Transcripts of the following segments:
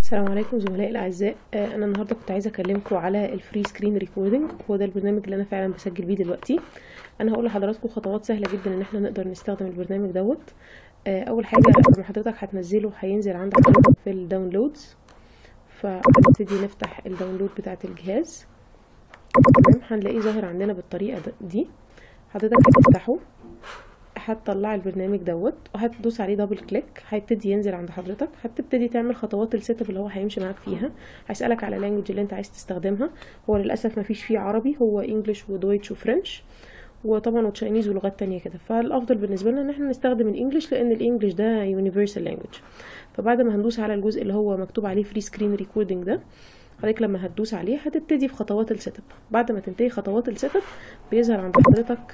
السلام عليكم زملائي الاعزاء آه، انا النهارده كنت عايزه اكلمكم على الفري سكرين ريكوردنج هو ده البرنامج اللي انا فعلا بسجل بيه دلوقتي انا هقول لحضراتكم خطوات سهله جدا ان احنا نقدر نستخدم البرنامج دوت آه، اول حاجه لما حضرتك هتنزله هينزل عندك حضرتك في الداونلودز فهنبتدي نفتح الداونلود بتاعه الجهاز تمام هنلاقيه ظاهر عندنا بالطريقه د- دي حضرتك هتفتحه هتطلع البرنامج دوت وهتدوس عليه دبل كليك هيبتدي ينزل عند حضرتك هتبتدي تعمل خطوات السيت اب اللي هو هيمشي معاك فيها هيسالك على اللانجوج اللي انت عايز تستخدمها هو للاسف مفيش فيه عربي هو انجلش ودويتش وفرنش وطبعا وتشاينيز ولغات تانية كده فالافضل بالنسبه لنا ان احنا نستخدم الانجليش لان الانجليش ده يونيفرسال لانجوج فبعد ما هندوس على الجزء اللي هو مكتوب عليه فري سكرين ريكوردنج ده حضرتك لما هتدوس عليه هتبتدي في خطوات السيت اب بعد ما تنتهي خطوات السيت اب بيظهر عند حضرتك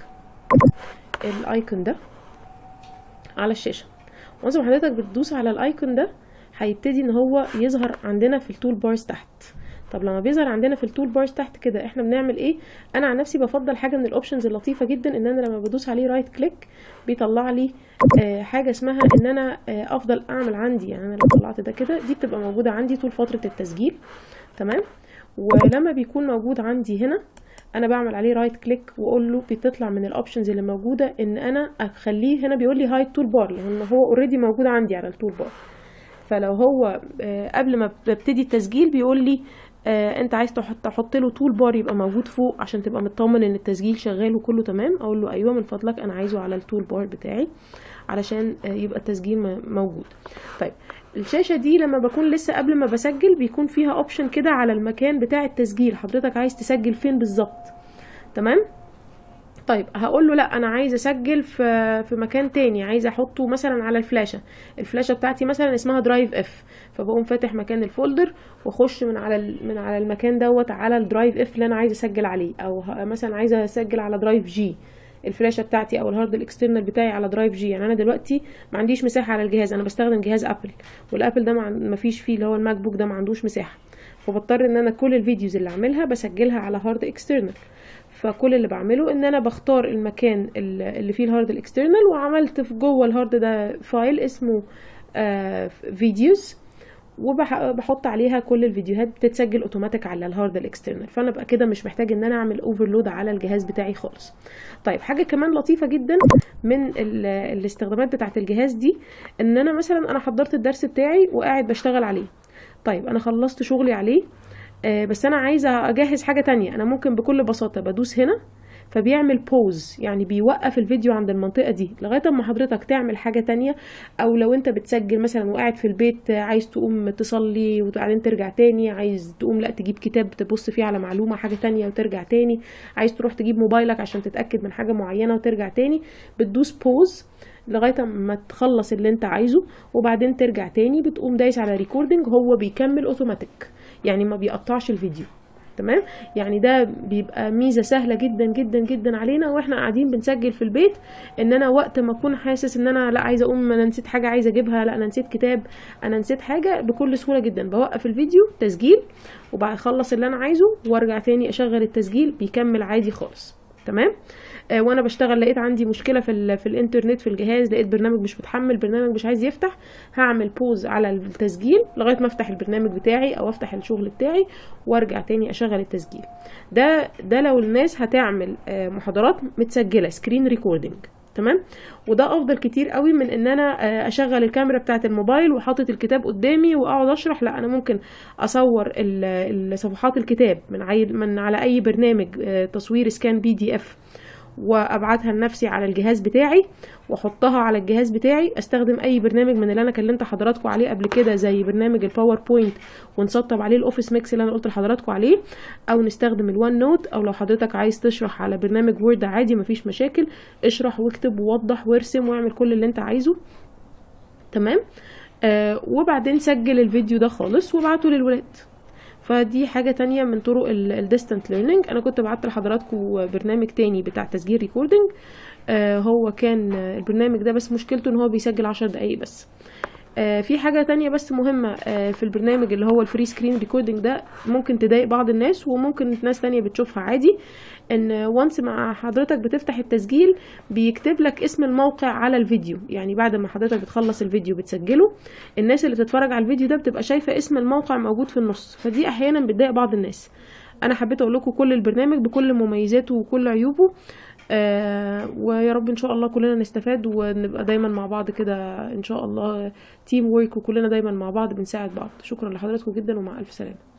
الايكون ده على الشاشه وانس ما حضرتك بتدوس على الايكون ده هيبتدي ان هو يظهر عندنا في التول بارز تحت طب لما بيظهر عندنا في التول بارز تحت كده احنا بنعمل ايه انا عن نفسي بفضل حاجه من الاوبشنز اللطيفه جدا ان انا لما بدوس عليه رايت كليك بيطلع لي آه حاجه اسمها ان انا آه افضل اعمل عندي يعني انا لو طلعت ده كده دي بتبقى موجوده عندي طول فتره التسجيل تمام ولما بيكون موجود عندي هنا انا بعمل عليه رايت كليك واقول له بتطلع من الاوبشنز اللي موجوده ان انا اخليه هنا بيقول لي هايد تول بار لان هو اوريدي موجود عندي على التول بار فلو هو آه، قبل ما ببتدي التسجيل بيقول لي آه انت عايز تحط تحط له تول بار يبقى موجود فوق عشان تبقى مطمن ان التسجيل شغال وكله تمام اقول له ايوه من فضلك انا عايزه على التول بار بتاعي علشان آه يبقى التسجيل م- موجود طيب الشاشة دي لما بكون لسه قبل ما بسجل بيكون فيها اوبشن كده على المكان بتاع التسجيل حضرتك عايز تسجل فين بالظبط تمام طيب هقول له لا انا عايز اسجل في في مكان تاني عايز احطه مثلا على الفلاشه الفلاشه بتاعتي مثلا اسمها درايف اف فبقوم فاتح مكان الفولدر واخش من على ال- من على المكان دوت على الدرايف اف اللي انا عايز اسجل عليه او ه- مثلا عايزه اسجل على درايف جي الفلاشه بتاعتي او الهارد الاكسترنال بتاعي على درايف جي يعني انا دلوقتي ما عنديش مساحه على الجهاز انا بستخدم جهاز ابل والابل ده ما عن- ما فيش فيه اللي هو الماك بوك ده ما عندوش مساحه فبضطر ان انا كل الفيديوز اللي اعملها بسجلها على هارد اكسترنال فكل اللي بعمله ان انا بختار المكان ال- اللي فيه الهارد الاكسترنال وعملت في جوه الهارد ده فايل اسمه فيديوز وبحط عليها كل الفيديوهات بتتسجل اوتوماتيك على الهارد الاكسترنال فانا بقى كده مش محتاج ان انا اعمل اوفرلود على الجهاز بتاعي خالص طيب حاجه كمان لطيفه جدا من ال- الاستخدامات بتاعه الجهاز دي ان انا مثلا انا حضرت الدرس بتاعي وقاعد بشتغل عليه طيب انا خلصت شغلي عليه آه، بس انا عايزه اجهز حاجه تانية انا ممكن بكل بساطه بدوس هنا فبيعمل بوز يعني بيوقف الفيديو عند المنطقة دي لغاية اما حضرتك تعمل حاجة تانية او لو انت بتسجل مثلا وقاعد في البيت آه، عايز تقوم تصلي وبعدين ترجع تاني عايز تقوم لا تجيب كتاب تبص فيه على معلومة حاجة تانية وترجع تاني عايز تروح تجيب موبايلك عشان تتأكد من حاجة معينة وترجع تاني بتدوس بوز لغايه ما تخلص اللي انت عايزه وبعدين ترجع تاني بتقوم دايس على ريكوردنج هو بيكمل اوتوماتيك يعني ما بيقطعش الفيديو تمام يعني ده بيبقى ميزه سهله جدا جدا جدا علينا واحنا قاعدين بنسجل في البيت ان انا وقت ما اكون حاسس ان انا لا عايزه اقوم انا نسيت حاجه عايزه اجيبها لا انا نسيت كتاب انا نسيت حاجه بكل سهوله جدا بوقف الفيديو تسجيل وبعد اخلص اللي انا عايزه وارجع تاني اشغل التسجيل بيكمل عادي خالص تمام آه، وانا بشتغل لقيت عندي مشكله في ال- في الانترنت في الجهاز لقيت برنامج مش متحمل برنامج مش عايز يفتح هعمل بوز على التسجيل لغايه ما افتح البرنامج بتاعي او افتح الشغل بتاعي وارجع تاني اشغل التسجيل ده ده لو الناس هتعمل آه، محاضرات متسجله سكرين ريكوردنج تمام وده افضل كتير قوي من ان انا آه، اشغل الكاميرا بتاعه الموبايل وحاطط الكتاب قدامي واقعد اشرح لا انا ممكن اصور ال- ال- صفحات الكتاب من عي- من على اي برنامج آه، تصوير سكان بي دي اف وابعتها لنفسي على الجهاز بتاعي واحطها على الجهاز بتاعي استخدم اي برنامج من اللي انا كلمت حضراتكم عليه قبل كده زي برنامج الباوربوينت ونسطب عليه الاوفيس ميكس اللي انا قلت لحضراتكم عليه او نستخدم الوان نوت او لو حضرتك عايز تشرح على برنامج وورد عادي مفيش مشاكل اشرح واكتب ووضح وارسم واعمل كل اللي انت عايزه تمام آه وبعدين سجل الفيديو ده خالص وابعته للولاد فدي حاجة تانية من طرق الديستانت ليرنينج انا كنت بعت لحضراتكم برنامج تاني بتاع تسجيل ريكوردنج آه هو كان آه، البرنامج ده بس مشكلته ان هو بيسجل عشر دقايق بس آه في حاجة تانية بس مهمة آه في البرنامج اللي هو الفري سكرين ريكوردنج ده ممكن تضايق بعض الناس وممكن ناس تانية بتشوفها عادي ان وانس مع حضرتك بتفتح التسجيل بيكتب لك اسم الموقع على الفيديو يعني بعد ما حضرتك بتخلص الفيديو بتسجله الناس اللي بتتفرج على الفيديو ده بتبقى شايفة اسم الموقع موجود في النص فدي احيانا بتضايق بعض الناس انا حبيت اقول لكم كل البرنامج بكل مميزاته وكل عيوبه آه ويا رب ان شاء الله كلنا نستفاد ونبقى دايما مع بعض كده ان شاء الله تيم وورك وكلنا دايما مع بعض بنساعد بعض شكرا لحضراتكم جدا ومع الف سلامه